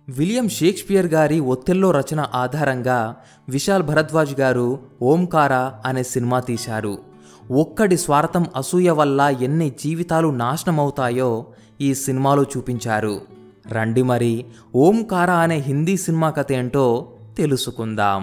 William Shakespeare గారి ఒత్తిల్లో రచన ఆధారంగా విశాల్ భరద్వాజ్ గారు ఓంకార అనే సినిమా తీశారు ఒక్కడి స్వార్థం అసూయ వల్ల ఎన్ని జీవితాలు నాశనమవుతాయో ఈ సినిమాలో చూపించారు రండి మరి ఓంకార అనే హిందీ సినిమా కథ ఏంటో తెలుసుకుందాం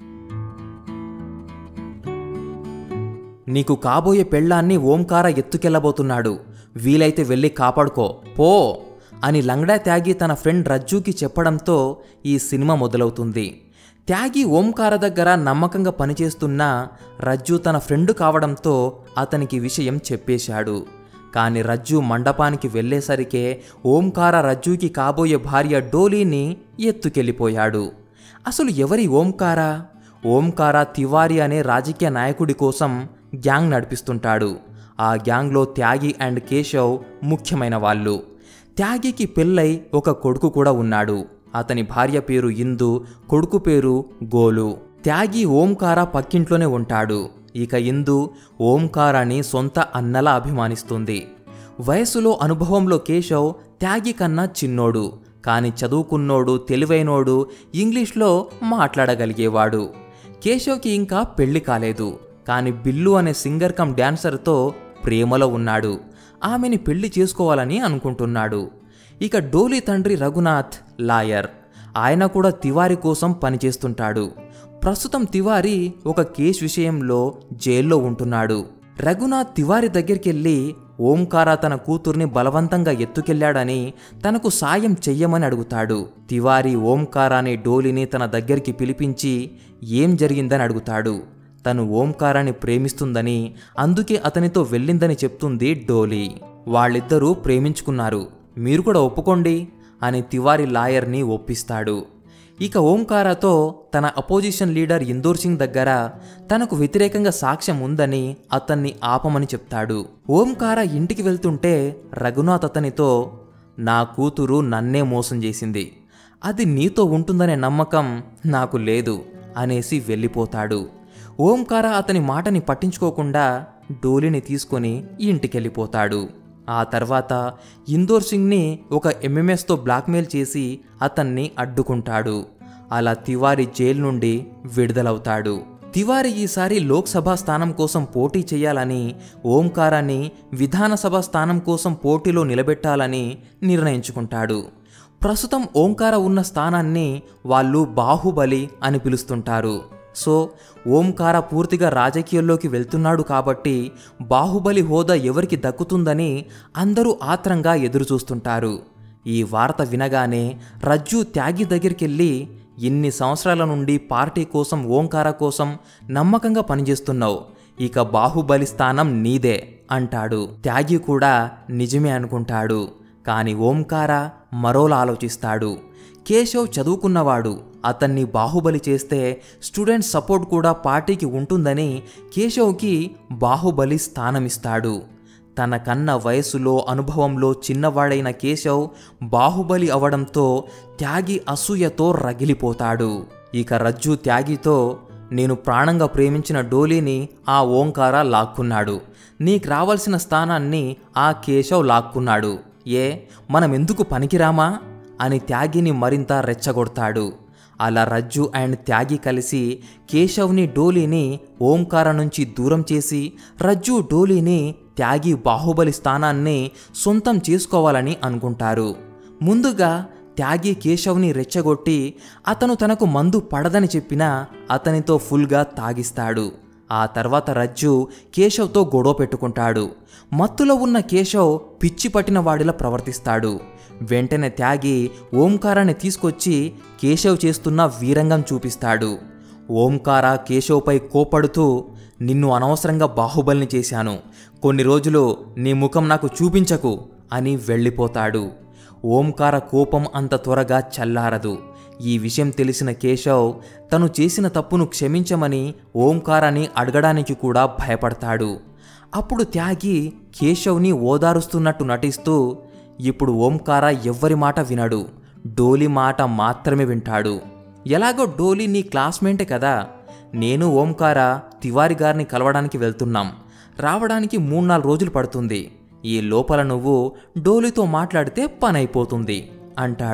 నీకు కాబోయే పెళ్ళాన్ని ఓంకార ఎత్తుకెళ్ళబోతున్నాడు వీలైతే వెళ్ళి కాపాడుకో పో అని లంగడా త్యాగి తన ఫ్రెండ్ రజ్జుకి చెప్పడంతో ఈ సినిమా మొదలవుతుంది త్యాగి ఓంకార దగ్గర నమ్మకంగా పనిచేస్తున్న రజ్జు తన ఫ్రెండ్ కావడంతో అతనికి విషయం చెప్పేశాడు కానీ రజ్జు మండపానికి వెళ్ళేసరికే ఓంకార రజ్జుకి కాబోయే భార్య డోలీని ఎత్తుకెళ్ళిపోయాడు అసలు ఎవరి ఓంకార ఓంకార తివారి అనే రాజకీయ నాయకుడి కోసం గ్యాంగ్ నడిపిస్తుంటాడు ఆ గ్యాంగ్లో త్యాగి అండ్ కేశవ్ ముఖ్యమైన వాళ్ళు త్యాగికి పెళ్ళై ఒక కొడుకు కూడా ఉన్నాడు అతని భార్య పేరు ఇందు కొడుకు పేరు గోలు త్యాగి ఓంకార పక్కింట్లోనే ఉంటాడు ఇక ఇందు ఓంకారాన్ని సొంత అన్నలా అభిమానిస్తుంది వయసులో అనుభవంలో కేశవ్ త్యాగి కన్నా చిన్నోడు కానీ చదువుకున్నోడు తెలివైనోడు ఇంగ్లీష్లో మాట్లాడగలిగేవాడు కేశవ్కి ఇంకా పెళ్లి కాలేదు కానీ బిల్లు అనే సింగర్ కమ్ డాన్సర్తో ప్రేమలో ఉన్నాడు ఆమెని పెళ్లి చేసుకోవాలని అనుకుంటున్నాడు ఇక డోలీ తండ్రి రఘునాథ్ లాయర్ ఆయన కూడా తివారి కోసం పనిచేస్తుంటాడు ప్రస్తుతం తివారి ఒక కేసు విషయంలో జైల్లో ఉంటున్నాడు రఘునాథ్ తివారి దగ్గరికెళ్ళి ఓంకార తన కూతుర్ని బలవంతంగా ఎత్తుకెళ్లాడని తనకు సాయం చెయ్యమని అడుగుతాడు తివారి ఓంకార అనే డోలిని తన దగ్గరికి పిలిపించి ఏం జరిగిందని అడుగుతాడు తను ఓంకారాన్ని ప్రేమిస్తుందని అందుకే అతనితో వెళ్ళిందని చెప్తుంది డోలీ వాళ్ళిద్దరూ ప్రేమించుకున్నారు మీరు కూడా ఒప్పుకోండి అని తివారి లాయర్ని ఒప్పిస్తాడు ఇక ఓంకారతో తన అపోజిషన్ లీడర్ ఇందూర్ సింగ్ దగ్గర తనకు వ్యతిరేకంగా సాక్ష్యం ఉందని అతన్ని ఆపమని చెప్తాడు ఓంకార ఇంటికి వెళ్తుంటే రఘునాథ్ అతనితో నా కూతురు నన్నే మోసం చేసింది అది నీతో ఉంటుందనే నమ్మకం నాకు లేదు అనేసి వెళ్ళిపోతాడు ఓంకార అతని మాటని పట్టించుకోకుండా డోలిని తీసుకొని ఇంటికెళ్ళిపోతాడు ఆ తర్వాత ఇందోర్ సింగ్ని ఒక ఎంఎంఎస్తో బ్లాక్మెయిల్ చేసి అతన్ని అడ్డుకుంటాడు అలా తివారి జైలు నుండి విడుదలవుతాడు తివారి ఈసారి లోక్సభ స్థానం కోసం పోటీ చేయాలని ఓంకారాన్ని విధానసభ స్థానం కోసం పోటీలో నిలబెట్టాలని నిర్ణయించుకుంటాడు ప్రస్తుతం ఓంకార ఉన్న స్థానాన్ని వాళ్ళు బాహుబలి అని పిలుస్తుంటారు సో ఓంకార పూర్తిగా రాజకీయాల్లోకి వెళ్తున్నాడు కాబట్టి బాహుబలి హోదా ఎవరికి దక్కుతుందని అందరూ ఆత్రంగా ఎదురుచూస్తుంటారు ఈ వార్త వినగానే రజ్జు త్యాగి దగ్గరికెళ్ళి ఇన్ని సంవత్సరాల నుండి పార్టీ కోసం ఓంకార కోసం నమ్మకంగా పనిచేస్తున్నావు ఇక బాహుబలి స్థానం నీదే అంటాడు త్యాగి కూడా నిజమే అనుకుంటాడు కానీ ఓంకార మరోలా ఆలోచిస్తాడు కేశవ్ చదువుకున్నవాడు అతన్ని బాహుబలి చేస్తే స్టూడెంట్ సపోర్ట్ కూడా పార్టీకి ఉంటుందని కేశవ్కి బాహుబలి స్థానమిస్తాడు తన కన్న వయసులో అనుభవంలో చిన్నవాడైన కేశవ్ బాహుబలి అవడంతో త్యాగి అసూయతో రగిలిపోతాడు ఇక రజ్జు త్యాగితో నేను ప్రాణంగా ప్రేమించిన డోలీని ఆ ఓంకార లాక్కున్నాడు నీకు రావాల్సిన స్థానాన్ని ఆ కేశవ్ లాక్కున్నాడు ఏ మనమెందుకు పనికిరామా అని త్యాగిని మరింత రెచ్చగొడతాడు అలా రజ్జు అండ్ త్యాగి కలిసి కేశవ్ని డోలీని ఓంకార నుంచి దూరం చేసి రజ్జు డోలీని త్యాగి బాహుబలి స్థానాన్ని సొంతం చేసుకోవాలని అనుకుంటారు ముందుగా త్యాగి కేశవ్ని రెచ్చగొట్టి అతను తనకు మందు పడదని చెప్పినా అతనితో ఫుల్గా తాగిస్తాడు ఆ తర్వాత రజ్జు కేశవ్తో గొడవ పెట్టుకుంటాడు మత్తులో ఉన్న కేశవ్ పిచ్చి పట్టిన వాడిలా ప్రవర్తిస్తాడు వెంటనే త్యాగి ఓంకారాన్ని తీసుకొచ్చి కేశవ్ చేస్తున్న వీరంగం చూపిస్తాడు ఓంకార కేశవ్పై కోపడుతూ నిన్ను అనవసరంగా బాహుబలిని చేశాను కొన్ని రోజులు నీ ముఖం నాకు చూపించకు అని వెళ్ళిపోతాడు ఓంకార కోపం అంత త్వరగా చల్లారదు ఈ విషయం తెలిసిన కేశవ్ తను చేసిన తప్పును క్షమించమని ఓంకారాన్ని అడగడానికి కూడా భయపడతాడు అప్పుడు త్యాగి కేశవ్ని ఓదారుస్తున్నట్టు నటిస్తూ ఇప్పుడు ఓంకార ఎవ్వరి మాట వినడు డోలి మాట మాత్రమే వింటాడు ఎలాగో డోలి నీ క్లాస్మేటే కదా నేను ఓంకార తివారి గారిని కలవడానికి వెళ్తున్నాం రావడానికి మూడు నాలుగు రోజులు పడుతుంది ఈ లోపల నువ్వు డోలితో మాట్లాడితే పనైపోతుంది అంటాడు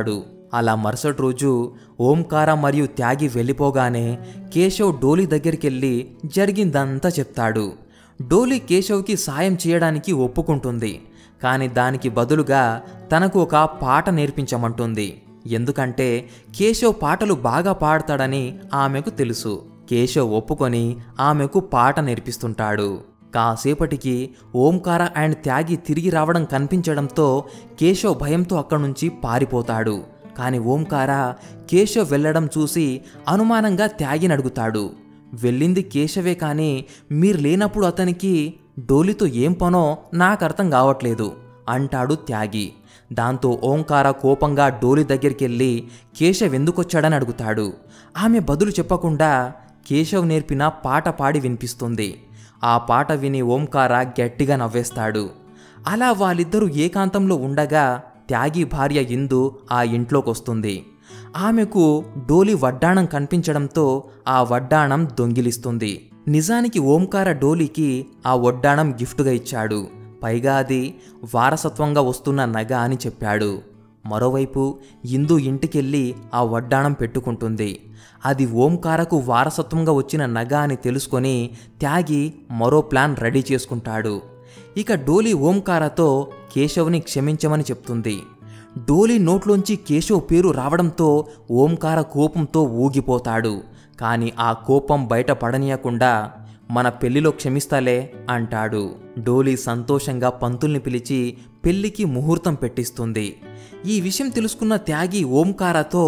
అలా మరుసటి రోజు ఓంకార మరియు త్యాగి వెళ్ళిపోగానే కేశవ్ డోలి దగ్గరికెళ్ళి జరిగిందంతా చెప్తాడు డోలి కేశవ్కి సాయం చేయడానికి ఒప్పుకుంటుంది కానీ దానికి బదులుగా తనకు ఒక పాట నేర్పించమంటుంది ఎందుకంటే కేశవ్ పాటలు బాగా పాడతాడని ఆమెకు తెలుసు కేశవ్ ఒప్పుకొని ఆమెకు పాట నేర్పిస్తుంటాడు కాసేపటికి ఓంకార అండ్ త్యాగి తిరిగి రావడం కనిపించడంతో కేశవ్ భయంతో అక్కడి నుంచి పారిపోతాడు కానీ ఓంకార కేశవ్ వెళ్ళడం చూసి అనుమానంగా త్యాగిని అడుగుతాడు వెళ్ళింది కేశవే కానీ మీరు లేనప్పుడు అతనికి డోలితో ఏం పనో నాకు అర్థం కావట్లేదు అంటాడు త్యాగి దాంతో ఓంకార కోపంగా డోలి దగ్గరికి వెళ్ళి కేశవ్ ఎందుకొచ్చాడని అడుగుతాడు ఆమె బదులు చెప్పకుండా కేశవ్ నేర్పిన పాట పాడి వినిపిస్తుంది ఆ పాట విని ఓంకార గట్టిగా నవ్వేస్తాడు అలా వాళ్ళిద్దరూ ఏకాంతంలో ఉండగా త్యాగి భార్య ఇందు ఆ ఇంట్లోకొస్తుంది ఆమెకు డోలి వడ్డాణం కనిపించడంతో ఆ వడ్డాణం దొంగిలిస్తుంది నిజానికి ఓంకార డోలీకి ఆ వడ్డాణం గిఫ్ట్గా ఇచ్చాడు పైగా అది వారసత్వంగా వస్తున్న నగ అని చెప్పాడు మరోవైపు ఇందు ఇంటికెళ్ళి ఆ వడ్డాణం పెట్టుకుంటుంది అది ఓంకారకు వారసత్వంగా వచ్చిన నగ అని తెలుసుకొని త్యాగి మరో ప్లాన్ రెడీ చేసుకుంటాడు ఇక డోలి ఓంకారతో కేశవ్ని క్షమించమని చెప్తుంది డోలి నోట్లోంచి కేశవ్ పేరు రావడంతో ఓంకార కోపంతో ఊగిపోతాడు కానీ ఆ కోపం బయట పడనీయకుండా మన పెళ్లిలో క్షమిస్తాలే అంటాడు డోలి సంతోషంగా పంతుల్ని పిలిచి పెళ్లికి ముహూర్తం పెట్టిస్తుంది ఈ విషయం తెలుసుకున్న త్యాగి ఓంకారతో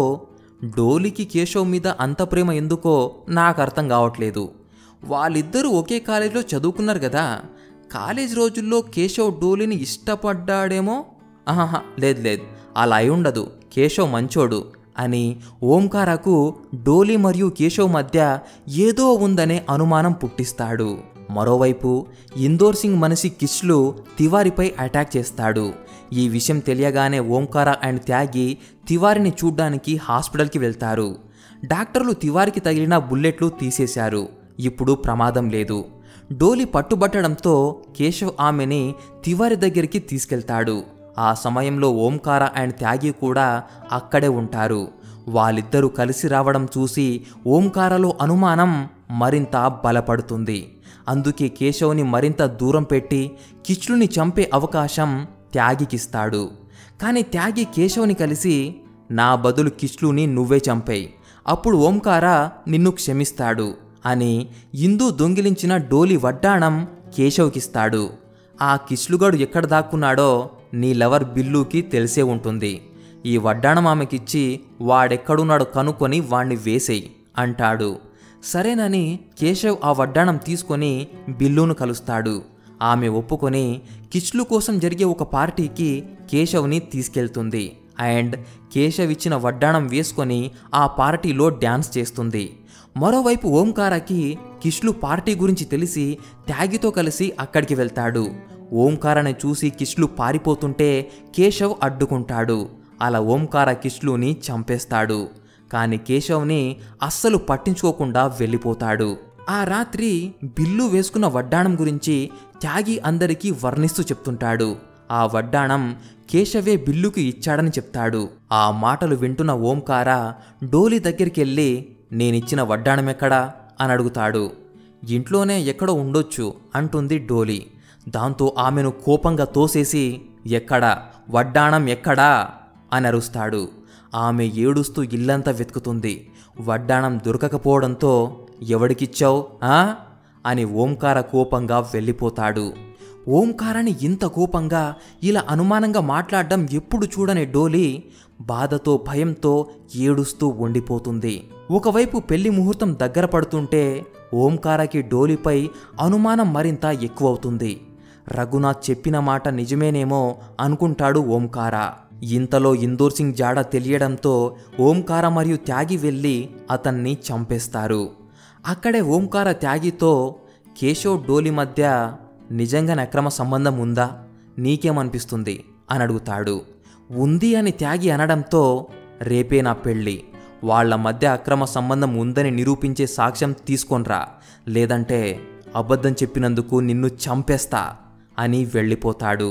డోలికి కేశవ్ మీద అంత ప్రేమ ఎందుకో నాకు అర్థం కావట్లేదు వాళ్ళిద్దరూ ఒకే కాలేజీలో చదువుకున్నారు కదా కాలేజ్ రోజుల్లో కేశవ్ డోలిని ఇష్టపడ్డాడేమో ఆహా లేదు లేదు అలా అయి ఉండదు కేశవ్ మంచోడు అని ఓంకారకు డోలి మరియు కేశవ్ మధ్య ఏదో ఉందనే అనుమానం పుట్టిస్తాడు మరోవైపు ఇందోర్ సింగ్ మనిషి కిష్లు తివారిపై అటాక్ చేస్తాడు ఈ విషయం తెలియగానే ఓంకార అండ్ త్యాగి తివారిని చూడ్డానికి హాస్పిటల్కి వెళ్తారు డాక్టర్లు తివారికి తగిలిన బుల్లెట్లు తీసేశారు ఇప్పుడు ప్రమాదం లేదు డోలి పట్టుబట్టడంతో కేశవ్ ఆమెని తివారి దగ్గరికి తీసుకెళ్తాడు ఆ సమయంలో ఓంకార అండ్ త్యాగి కూడా అక్కడే ఉంటారు వాళ్ళిద్దరూ కలిసి రావడం చూసి ఓంకారలో అనుమానం మరింత బలపడుతుంది అందుకే కేశవ్ని మరింత దూరం పెట్టి కిచ్లుని చంపే అవకాశం త్యాగికిస్తాడు కానీ త్యాగి కేశవ్ని కలిసి నా బదులు కిచ్లుని నువ్వే చంపేయి అప్పుడు ఓంకార నిన్ను క్షమిస్తాడు అని ఇందు దొంగిలించిన డోలి వడ్డాణం కేశవ్కిస్తాడు ఆ కిష్లుగాడు ఎక్కడ దాక్కున్నాడో నీ లవర్ బిల్లుకి తెలిసే ఉంటుంది ఈ వడ్డాణం ఆమెకిచ్చి వాడెక్కడున్నాడో కనుక్కొని వాణ్ణి వేసేయి అంటాడు సరేనని కేశవ్ ఆ వడ్డాణం తీసుకొని బిల్లును కలుస్తాడు ఆమె ఒప్పుకొని కిచ్లు కోసం జరిగే ఒక పార్టీకి కేశవ్ని తీసుకెళ్తుంది అండ్ కేశవ్ ఇచ్చిన వడ్డాణం వేసుకొని ఆ పార్టీలో డ్యాన్స్ చేస్తుంది మరోవైపు ఓంకారకి కిష్లు పార్టీ గురించి తెలిసి త్యాగితో కలిసి అక్కడికి వెళ్తాడు ఓంకారని చూసి కిష్లు పారిపోతుంటే కేశవ్ అడ్డుకుంటాడు అలా ఓంకార కిష్లుని చంపేస్తాడు కానీ కేశవ్ని అస్సలు పట్టించుకోకుండా వెళ్ళిపోతాడు ఆ రాత్రి బిల్లు వేసుకున్న వడ్డాణం గురించి త్యాగి అందరికీ వర్ణిస్తూ చెప్తుంటాడు ఆ వడ్డాణం కేశవే బిల్లుకి ఇచ్చాడని చెప్తాడు ఆ మాటలు వింటున్న ఓంకార డోలి దగ్గరికెళ్ళి నేనిచ్చిన వడ్డాణమెక్కడా అని అడుగుతాడు ఇంట్లోనే ఎక్కడో ఉండొచ్చు అంటుంది డోలి దాంతో ఆమెను కోపంగా తోసేసి ఎక్కడా వడ్డాణం ఎక్కడా అని అరుస్తాడు ఆమె ఏడుస్తూ ఇల్లంతా వెతుకుతుంది వడ్డాణం దొరకకపోవడంతో ఎవడికిచ్చావు ఆ అని ఓంకార కోపంగా వెళ్ళిపోతాడు ఓంకారాన్ని ఇంత కోపంగా ఇలా అనుమానంగా మాట్లాడడం ఎప్పుడు చూడని డోలి బాధతో భయంతో ఏడుస్తూ ఉండిపోతుంది ఒకవైపు పెళ్లి ముహూర్తం దగ్గర పడుతుంటే ఓంకారకి డోలిపై అనుమానం మరింత ఎక్కువవుతుంది రఘునాథ్ చెప్పిన మాట నిజమేనేమో అనుకుంటాడు ఓంకార ఇంతలో ఇందూర్ సింగ్ జాడ తెలియడంతో ఓంకార మరియు త్యాగి వెళ్ళి అతన్ని చంపేస్తారు అక్కడే ఓంకార త్యాగితో కేశవ్ డోలి మధ్య నిజంగానే అక్రమ సంబంధం ఉందా నీకేమనిపిస్తుంది అని అడుగుతాడు ఉంది అని త్యాగి అనడంతో రేపే నా పెళ్ళి వాళ్ళ మధ్య అక్రమ సంబంధం ఉందని నిరూపించే సాక్ష్యం తీసుకొనరా లేదంటే అబద్ధం చెప్పినందుకు నిన్ను చంపేస్తా అని వెళ్ళిపోతాడు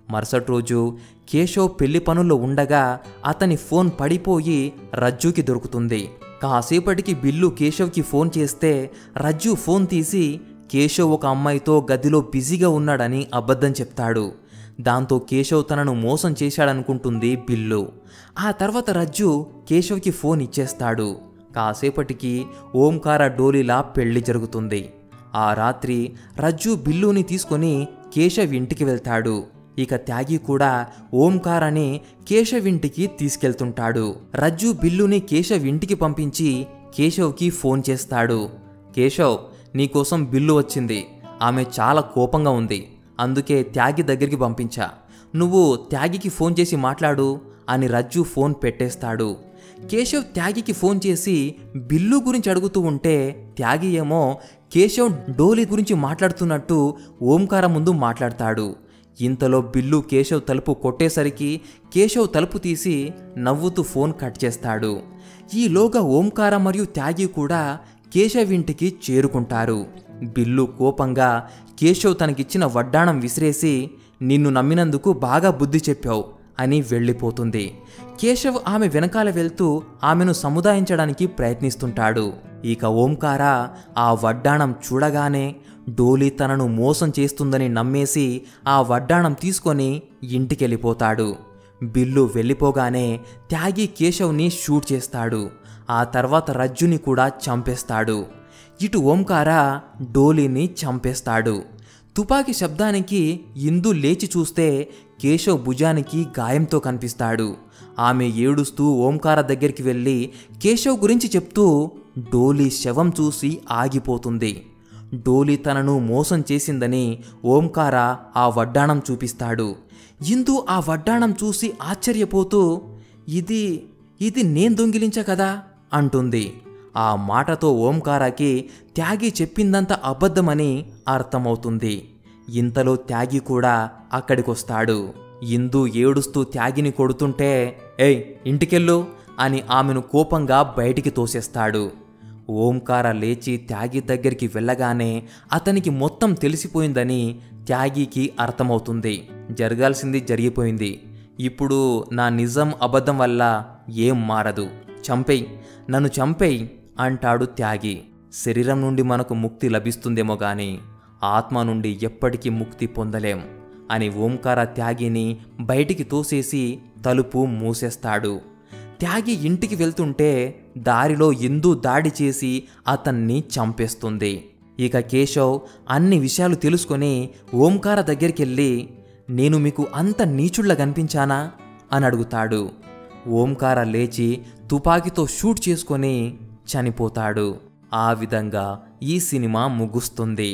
మరుసటి రోజు కేశవ్ పెళ్లి పనుల్లో ఉండగా అతని ఫోన్ పడిపోయి రజ్జుకి దొరుకుతుంది కాసేపటికి బిల్లు కేశవ్కి ఫోన్ చేస్తే రజ్జు ఫోన్ తీసి కేశవ్ ఒక అమ్మాయితో గదిలో బిజీగా ఉన్నాడని అబద్ధం చెప్తాడు దాంతో కేశవ్ తనను మోసం చేశాడనుకుంటుంది బిల్లు ఆ తర్వాత రజ్జు కేశవ్కి ఫోన్ ఇచ్చేస్తాడు కాసేపటికి ఓంకార డోలీలా పెళ్లి జరుగుతుంది ఆ రాత్రి రజ్జు బిల్లుని తీసుకొని కేశవ్ ఇంటికి వెళ్తాడు ఇక త్యాగి కూడా ఓంకారని కేశవ్ ఇంటికి తీసుకెళ్తుంటాడు రజ్జు బిల్లుని కేశవ్ ఇంటికి పంపించి కేశవ్కి ఫోన్ చేస్తాడు కేశవ్ నీకోసం బిల్లు వచ్చింది ఆమె చాలా కోపంగా ఉంది అందుకే త్యాగి దగ్గరికి పంపించా నువ్వు త్యాగికి ఫోన్ చేసి మాట్లాడు అని రజ్జు ఫోన్ పెట్టేస్తాడు కేశవ్ త్యాగికి ఫోన్ చేసి బిల్లు గురించి అడుగుతూ ఉంటే త్యాగి ఏమో కేశవ్ డోలి గురించి మాట్లాడుతున్నట్టు ఓంకార ముందు మాట్లాడతాడు ఇంతలో బిల్లు కేశవ్ తలుపు కొట్టేసరికి కేశవ్ తలుపు తీసి నవ్వుతూ ఫోన్ కట్ చేస్తాడు ఈలోగా ఓంకార మరియు త్యాగి కూడా కేశవ్ ఇంటికి చేరుకుంటారు బిల్లు కోపంగా కేశవ్ తనకిచ్చిన వడ్డాణం విసిరేసి నిన్ను నమ్మినందుకు బాగా బుద్ధి చెప్పావు అని వెళ్ళిపోతుంది కేశవ్ ఆమె వెనకాల వెళ్తూ ఆమెను సముదాయించడానికి ప్రయత్నిస్తుంటాడు ఇక ఓంకార ఆ వడ్డాణం చూడగానే డోలీ తనను మోసం చేస్తుందని నమ్మేసి ఆ వడ్డాణం తీసుకొని ఇంటికెళ్ళిపోతాడు బిల్లు వెళ్ళిపోగానే త్యాగి కేశవ్ని షూట్ చేస్తాడు ఆ తర్వాత రజ్జుని కూడా చంపేస్తాడు ఇటు ఓంకార డోలీని చంపేస్తాడు తుపాకీ శబ్దానికి ఇందు లేచి చూస్తే కేశవ్ భుజానికి గాయంతో కనిపిస్తాడు ఆమె ఏడుస్తూ ఓంకార దగ్గరికి వెళ్ళి కేశవ్ గురించి చెప్తూ డోలీ శవం చూసి ఆగిపోతుంది డోలీ తనను మోసం చేసిందని ఓంకార ఆ వడ్డాణం చూపిస్తాడు ఇందు ఆ వడ్డాణం చూసి ఆశ్చర్యపోతూ ఇది ఇది నేను దొంగిలించా కదా అంటుంది ఆ మాటతో ఓంకారాకి త్యాగి చెప్పిందంత అబద్ధమని అర్థమవుతుంది ఇంతలో త్యాగి కూడా అక్కడికొస్తాడు ఇందు ఏడుస్తూ త్యాగిని కొడుతుంటే ఏయ్ ఇంటికెళ్ళు అని ఆమెను కోపంగా బయటికి తోసేస్తాడు ఓంకార లేచి త్యాగి దగ్గరికి వెళ్ళగానే అతనికి మొత్తం తెలిసిపోయిందని త్యాగికి అర్థమవుతుంది జరగాల్సింది జరిగిపోయింది ఇప్పుడు నా నిజం అబద్ధం వల్ల ఏం మారదు చంపేయ్ నన్ను చంపేయ్ అంటాడు త్యాగి శరీరం నుండి మనకు ముక్తి లభిస్తుందేమో గాని ఆత్మ నుండి ఎప్పటికీ ముక్తి పొందలేం అని ఓంకార త్యాగిని బయటికి తోసేసి తలుపు మూసేస్తాడు త్యాగి ఇంటికి వెళ్తుంటే దారిలో ఇందు దాడి చేసి అతన్ని చంపేస్తుంది ఇక కేశవ్ అన్ని విషయాలు తెలుసుకొని ఓంకార దగ్గరికి వెళ్ళి నేను మీకు అంత నీచుళ్ళ కనిపించానా అని అడుగుతాడు ఓంకార లేచి తుపాకీతో షూట్ చేసుకొని చనిపోతాడు ఆ విధంగా ఈ సినిమా ముగుస్తుంది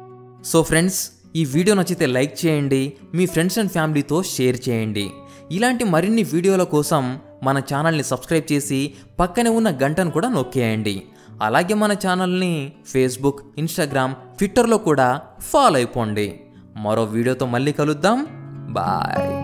సో ఫ్రెండ్స్ ఈ వీడియో నచ్చితే లైక్ చేయండి మీ ఫ్రెండ్స్ అండ్ ఫ్యామిలీతో షేర్ చేయండి ఇలాంటి మరిన్ని వీడియోల కోసం మన ఛానల్ని సబ్స్క్రైబ్ చేసి పక్కనే ఉన్న గంటను కూడా నొక్కేయండి అలాగే మన ఛానల్ని ఫేస్బుక్ ఇన్స్టాగ్రామ్ ట్విట్టర్లో కూడా ఫాలో అయిపోండి మరో వీడియోతో మళ్ళీ కలుద్దాం బాయ్